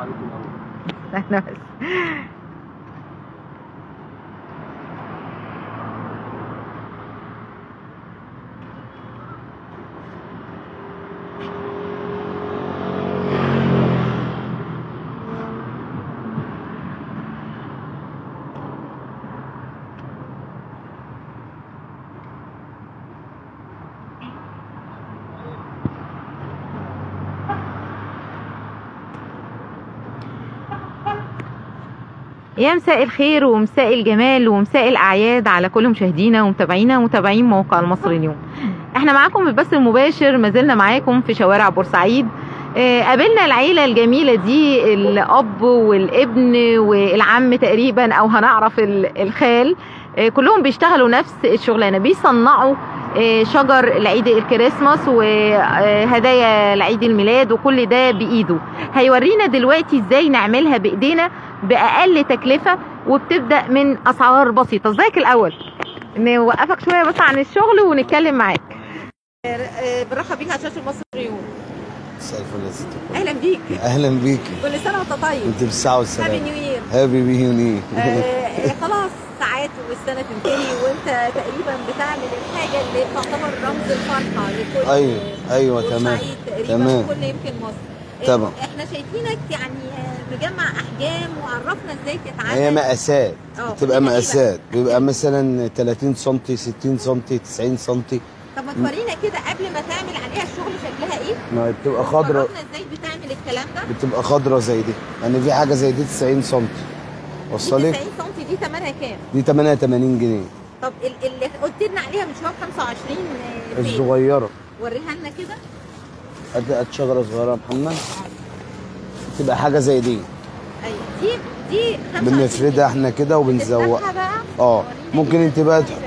عليكم الأول انا بس يا مساء الخير ومساء الجمال ومساء الاعياد على كل مشاهدينا ومتابعينا ومتابعين موقع المصري اليوم احنا معاكم بالبث المباشر ما زلنا معاكم في شوارع بورسعيد آه، قابلنا العيلة الجميلة دي الأب والابن والعم تقريبا أو هنعرف ال- الخال آه، كلهم بيشتغلوا نفس الشغلانة بيصنعوا آه، شجر لعيد الكريسماس وهدايا لعيد الميلاد وكل ده بإيده هيورينا دلوقتي ازاي نعملها بإيدينا بأقل تكلفة وبتبدأ من أسعار بسيطة ازيك الأول نوقفك شوية بس عن الشغل ونتكلم معاك برحب بيك على شاشة المصريون مساء الفل يا ست الكل. أهلا بيك اهلا بيكي كل سنة وأنت طيب انت بالساعه هابي والسلامه نيو يير هابي بيوني آه، خلاص ساعات والسنه تنتهي وانت تقريبا بتعمل الحاجه اللي تعتبر رمز الفرحه لكل ايوه ايوه تمام بورسعيد تقريبا تمام. كل يمكن مصر آه، تمام. احنا شايفينك يعني آه، مجمع احجام وعرفنا ازاي تتعامل هي مقاسات اه، بتبقى قولنا ايه مقاسات بيبقى مثلا 30 سم 60 سم 90 سم طب ما تورينا كده قبل ما تعمل عليها الشغل شكلها ايه ما هي بتبقى خضراء عرفنا ازاي بتعمل الكلام ده بتبقى خضراء زي دي يعني في حاجه زي دي 90 سم دي وصلك 90 سم دي ثمنها كام دي 88 جنيه طب ال- اللي قلت لنا عليها من شويه ب 25 آه، فين الصغيره وريها لنا كده قد قد شجره صغيره يا محمد تبقى حاجه زي دي ايوه دي دي 25 بنفردها احنا كده وبنزوقها تفتحها بقى اه ورينا ممكن كده. انت بقى تح-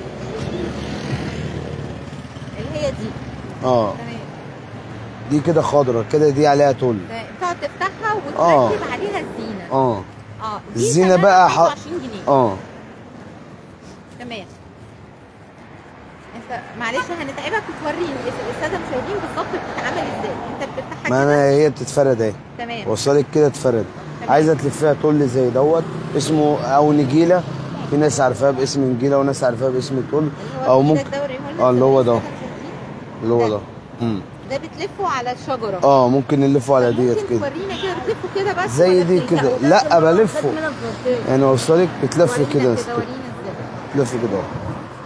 اللي هي دي اه تمام دي كده خضرة كده دي عليها تل تمام. تقعد تفتحها اه. وتركب عليها الزينه اه اه دي الزينة ثمنها بقى ح- 25 جنيه اه تمام انت معلش هنتعبك وتوريني الساده المشاهدين بالظبط بتتعمل ازاي انت بتفتحها ما كده انا هي بتتفرد اهي تمام وصلك كده اتفرد تمام. عايزه تلفيها تل زي دوت اسمه او نجيله في ناس عارفاها باسم نجيله وناس عارفاها باسم تل اللي هو او بإيدك ممكن ده وريه لنا اه اللي هو ده السادة المشاهدين. اللي هو ده امم ده بتلفه على الشجره اه ممكن نلفه على ديت ممكن كده تورينا كده بتلفه كده بس زي ولا دي بتلزقه؟ كده لا بلفه لازم نضغط. يعني وصلك بتلف ورينا كده كده بس كده. ورينا ازاي تلف كده اهو.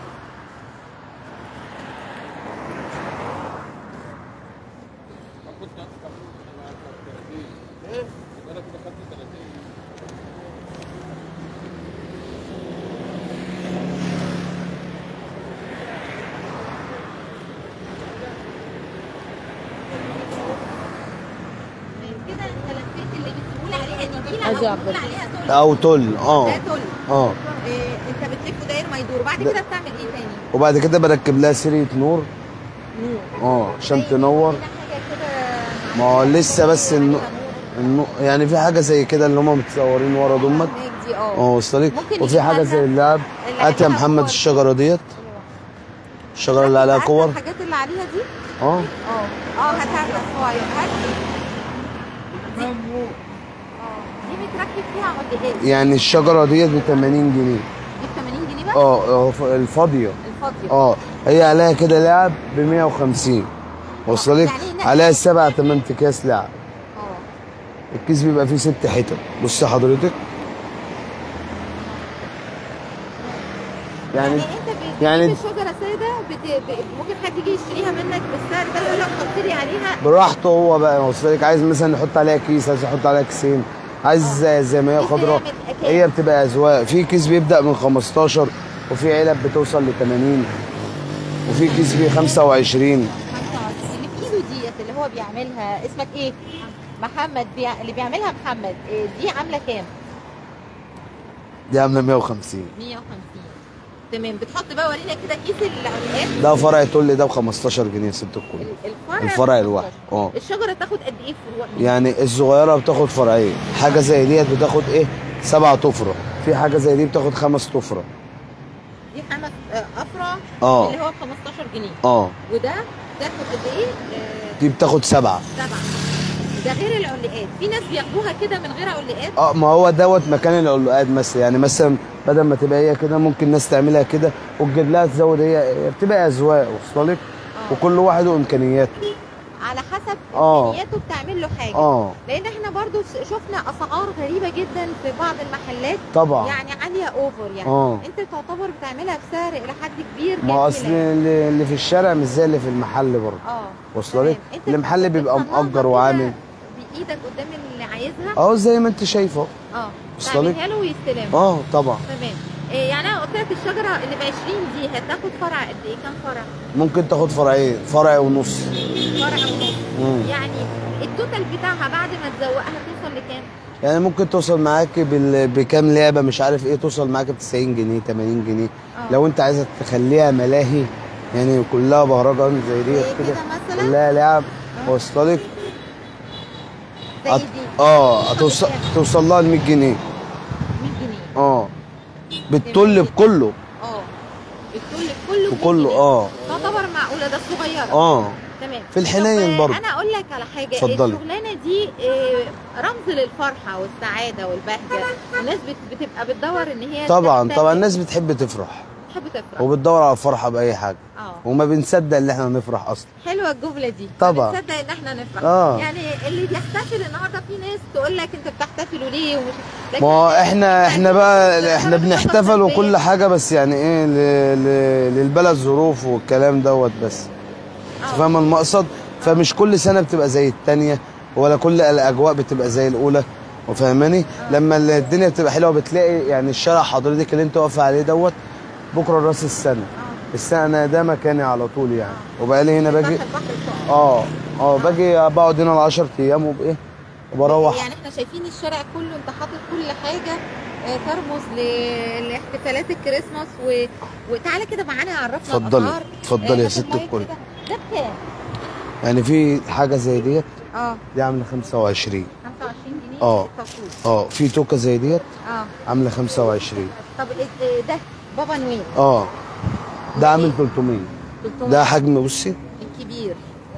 كده انت لفيت اللي بتقول عليها نجيله أجي او عبد بتقول الله. عليها تل او تل اه ده تل اه إيه انت بتلفه داير ما يدور بعد ده- كده بتعمل ايه تاني؟ وبعد كده بركب لها سريه نور نور اه عشان زي تنور كده حاجه كده ما هو لسه بس النو... النو... يعني في حاجه زي كده اللي هم متصورين ورا دمت هناك دي اه اه وصلك ممكن وفي حاجه زي اللعب اللي هات يا عليها محمد كور. الشجره ديت الشجره اللي عليها عارفة كور الحاجات اللي عليها دي اه اه اه هاتها لك صغير هات دي اه دي بتركب فيها عقدات يعني الشجره ديت ب 80 جنيه دي ب 80 جنيه بس اه اه ف- الفاضيه الفاضيه اه هي عليها كده لعب ب 150 وصلك يعني ن- عليها سبع ثمان اكياس لعب اه الكيس بيبقى فيه ست حتت بص حضرتك يعني يعني انت بتجيب يعني- الشجره ساده بت... ب... ممكن حد يجي يشتريها منك بالسعر ده يقول لك حط لي عليها براحته هو بقى وصلك عايز مثلا يحط عليها كيس عايز يحط عليها كيسين عايز زي, زي ما هي كيس خضراء يعمل أكياس. هي بتبقى اذواق في كيس بيبدا من 15 وفي علب بتوصل ل 80 وفي كيس ب 25 اللي في ايده ديت اللي هو بيعملها اسمك ايه؟ محمد بيع... اللي بيعملها محمد إيه دي عامله كام؟ دي عامله 150 150 تمام بتحط بقى ورينا كده كيس العلقات ده فرع تقول ده ب 15 جنيه ست الكل ال- الفرع الفرع 15. الواحد اه الشجره تاخد قد ايه في الوقت؟ يعني الصغيره بتاخد فرعين حاجه زي ديت بتاخد ايه سبعة طفره في حاجه زي دي بتاخد خمس طفره دي خمس آه، افرع اه اللي هو ب 15 جنيه اه وده تاخد قد ايه؟ آه، دي بتاخد سبعة سبعه ده غير العلاقات في ناس بياخدوها كده من غير علاقات اه ما هو دوت مكان العلقات مثلا يعني مثلا بدل ما تبقى هي كده ممكن ناس تعملها كده وتجيب لها تزود هي هي بتبقى اذواق واصله لك آه. وكل واحد وامكانياته على حسب آه. امكانياته بتعمل له حاجه اه لان احنا برضو س- شفنا اسعار غريبه جدا في بعض المحلات طبعا يعني عاليه اوفر يعني اه انت تعتبر بتعملها بسعر الى حد كبير ما هو اصل جميل. اللي اللي في الشارع مش زي اللي في المحل برضه اه واصله لك تمام. انت المحل بيبقى بتصنعها مأجر كده وعامل بايدك قدام اللي عايزها اه زي ما انت شايفه اه وصل لك؟ تعملها له ويستلمها اه طبعا تمام إيه يعني انا قلت لك الشجره اللي ب 20 دي هتاخد فرع قد ايه كام فرع ممكن تاخد فرعين فرع ونص فرع ونص مم. يعني التوتال بتاعها بعد ما تزوقها توصل لكام يعني ممكن توصل معاك بال... بكام لعبه مش عارف ايه توصل معاك ب 90 جنيه 80 جنيه اه لو انت عايزه تخليها ملاهي يعني كلها بهرجان زي ديت زي كده كده مثلا كلها لعب آه. واصله لك زي هت- دي اه هتوصل توصل لها ل 100 جنيه 100 جنيه اه بالطل بكله اه الكل كله بكله اه تعتبر معقوله ده الصغيره اه تمام في الحنين طب، برضه. انا اقول لك على حاجه اتفضلي. الشغلانه دي آه، رمز للفرحه والسعاده والبهجه الناس بت- بتبقى بتدور ان هي طبعا تحتفل، طبعا الناس بتحب تفرح بتحب تفرح وبتدور على الفرحه باي حاجه اه وما بنصدق ان احنا نفرح اصلا حلوه الجمله دي طبعا. تصدق ان احنا نفرح آه. يعني اللي بيحتفل النهارده في ناس تقول لك انت بتحتفلوا ليه ومش لكن ما هو احنا احنا بقى بتحتفل احنا بطاقة بنحتفل وكل سلبية. حاجه بس يعني ايه ل- ل- للبلد ظروف والكلام دوت بس آه. فاهم المقصد فمش كل سنه بتبقى زي التانية ولا كل الاجواء بتبقى زي الاولى وفاهماني لما الدنيا بتبقى حلوه بتلاقي يعني الشارع حضرتك اللي انت واقفه عليه دوت بكره راس السنه اه السنه ده مكاني على طول يعني وبقى لي هنا باجي تحت البحر الصقر. اه اه باجي بقعد هنا ال 10 ايام وبايه وبروح يعني احنا شايفين الشارع كله انت حاطط كل حاجه آه، ترمز ل- لاحتفالات الكريسماس و... وتعالى كده معانا عرفنا اتفضلي الأسعار. اتفضلي آه، يا هات ست المايك الكل كده. ده بكام؟ يعني في حاجه زي ديت اه دي عامله 25 25 جنيه آه. التفصيل. اه في توكه زي ديت اه عامله 25 طب إيه- إيه ده بابا نويل اه ده عامل 300 300 ده حجم بصي الكبير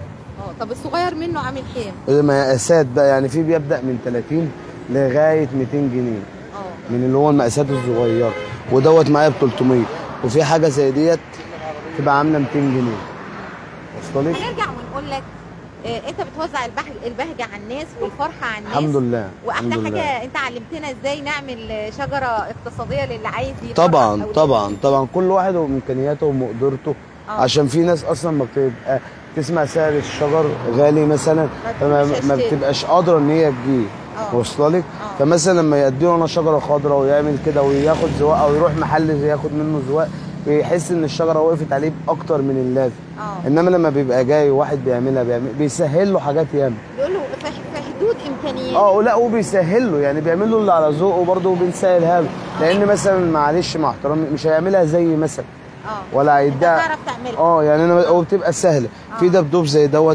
اه طب الصغير منه عامل كام؟ المقاسات بقى يعني في بيبدا من 30 لغايه 200 جنيه اه من اللي هو المقاسات الصغيره ودوت معايا ب 300 وفي حاجه زي ديت تبقى عامله 200 جنيه وصل لك هنرجع ونقول لك آه انت بتوزع البهج البهجه على الناس والفرحه على الناس الحمد لله واحلى الحمد حاجه لله انت علمتنا ازاي نعمل شجره اقتصاديه للي عايز يفرح طبعا أولاده. طبعا طبعا كل واحد وامكانياته ومقدرته آه. عشان في ناس اصلا ما بتبقى تسمع سعر الشجر غالي مثلا ما فما بتبقاش ما تشتري. بتبقاش قادره ان هي تجيب آه. واصله لك آه. فمثلا لما يديله انا شجره خضراء ويعمل كده وياخد زواق او يروح محل ياخد منه زواق بيحس ان الشجره وقفت عليه باكتر من اللازم اه انما لما بيبقى جاي واحد بيعملها بيعمل بيسهل له حاجات ياما بيقول له في في حدود امكانيات اه لا وبيسهل له يعني بيعمل له اللي على ذوقه برضه وبنسهلها له لان مثلا معلش مع احترامي مش هيعملها زي مثلا اه ولا انت هيديها تعرف تعملها اه يعني انا هو بتبقى سهله في دبدوب زي دوت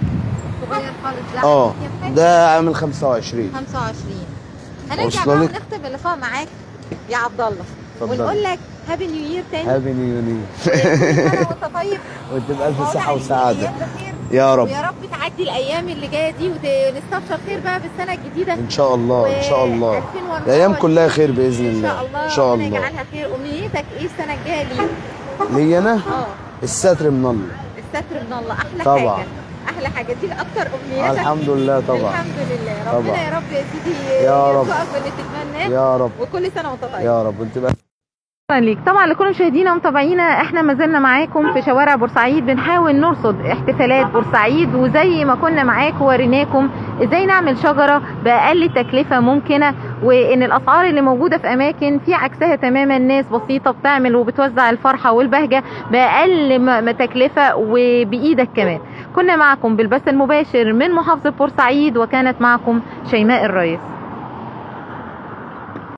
صغير خالص ده اه كام حاجة؟ ده عامل 25 25 هنرجع واصلة بقى لك؟ ونختم اللقاء معاك يا عبد الله اتفضلي. ونقول لك هابي نيو يير تاني هابي نيو يير كل سنه وانت طيب وتبقى الف وعودة صحه عليك وسعاده أيام بخير. يا رب ويا رب تعدي الايام اللي جايه دي ونستبشر خير بقى بالسنه الجديده ان شاء الله ان شاء الله 2024 الايام كلها خير باذن ان الله شاء الله ان شاء ربنا الله يجعلها خير امنيتك ايه السنه الجايه ليك ليا انا اه الستر من الله الستر من الله احلى طبعا. حاجه احلى حاجه دي اكتر امنياتك الحمد لله طبعا الحمد لله ربنا طبعا. يا رب يا سيدي يا رب. يرزقك باللي تتمناه يا رب وكل سنه وانت طيب يا رب انت بقى شكرا ليك طبعا لكل مشاهدينا ومتابعينا احنا ما زلنا معاكم في شوارع بورسعيد بنحاول نرصد احتفالات بورسعيد وزي ما كنا معاكم وريناكم ازاي نعمل شجره باقل تكلفه ممكنه وان الاسعار اللي موجوده في اماكن في عكسها تماما ناس بسيطه بتعمل وبتوزع الفرحه والبهجه باقل ما ما تكلفه وبايدك كمان كنا معكم بالبث المباشر من محافظه بورسعيد وكانت معكم شيماء الرئيس